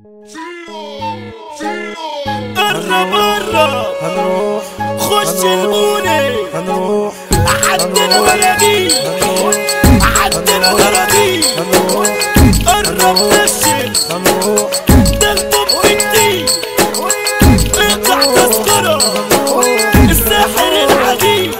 قرب قرب هنروح خش الموني هنروح عندنا بلدي عندنا بلدي هنروح قرب نشل هنروح ده الطب جديد اقطع تذكرة الساحر العديد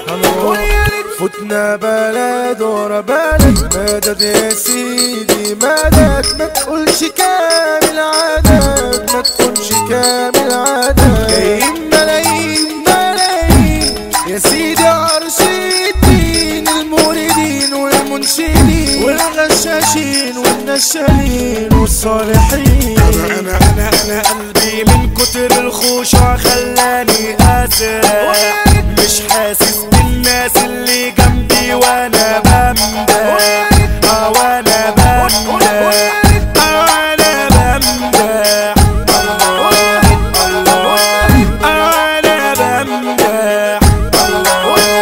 فتنا بلد ورا بلد مدد يا سيدي مدد ما تقولش كامل عدد ما تقولش كامل عدد جايين ملايين ملايين يا سيدي عرش الدين الموردين والمنشدين والغشاشين والنشالين والصالحين انا انا انا قلبي من كتر الخشوع خلاني اسرع مش حاسس بالناس اللي جنبي وانا بمدح اه وانا بمدح اه وانا بمدح الله الله اه انا بمدح الله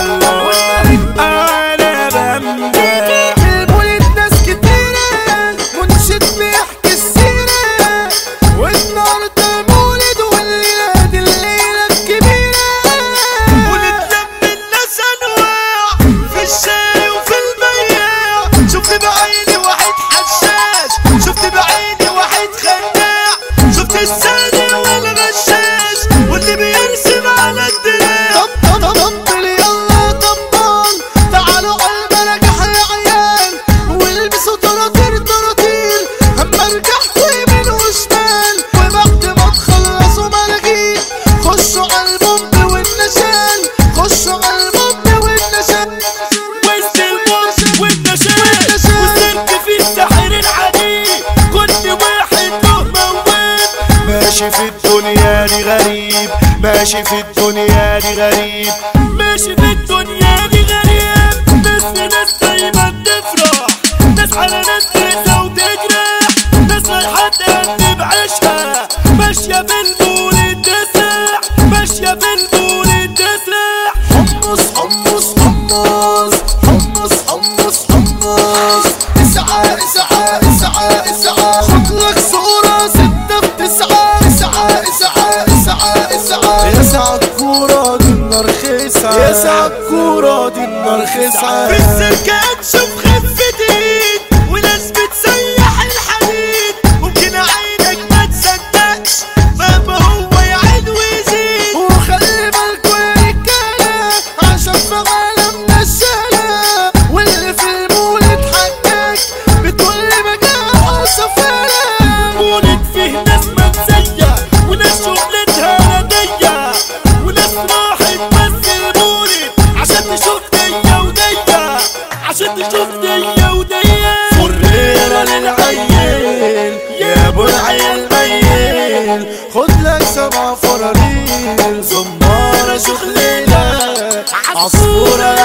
الله اه انا بمدح المولد ناس كتيرة منشد بيحكي السيرة والنهاردة مولد والليلة دي الليلة الكبيرة ونتلم الناس انواع في الشارع وفي البياع شفت بعيني واحد حشاش شفت بعيني واحد خداع شفت السادة والغشاش واللي بيرسم على الدراع طب طب طبل يلا طبال تعالوا قلبنا كحل عيال والبسوا طراطير طراطير اما رجعتوا يمين وشمال وبعد ما تخلصوا ملاجين خشوا على البومب والنشال خشوا على البومب والنشال وسط الموت والنشاط وصرت في السحر العديد كنت واحد له موال ماشي في الدنيا دي غريب ماشي في الدنيا دي غريب ماشي في الدنيا دي غريب بس ناس دايما تفرح ناس على ناس تنسى وتجرح ناس رايحة تقدم عيشها ماشية في المولد تسرح ماشية في المولد تسرح حمص حمص حمص حمص حمص حمص اسعى اسعى اسعى اسعى خد لك صورة ستة في تسعة اسعى اسعى اسعى اسعى يا سعد كورة دي النار خسعة يا سعد كورة دي النار خسعة في السكة تشوف خفة ايد وناس بتسيح الحديد ممكن عينك ما تصدقش مهما هو يعيد ويزيد وخلي بالكوا يا رجالة عشان في عالمنا الشارع واللي في المولد حقك بتقول لي مجاعة سفارة مولد فيه ناس متسية وناس شغلتها ندية وناس راحت بس المولد عشان تشوف دية ودية عشان تشوف دية ودية فريرة للعيل يا ابو العيل ميل خد لك سبع فراريل زمارة شخليلة عصفورة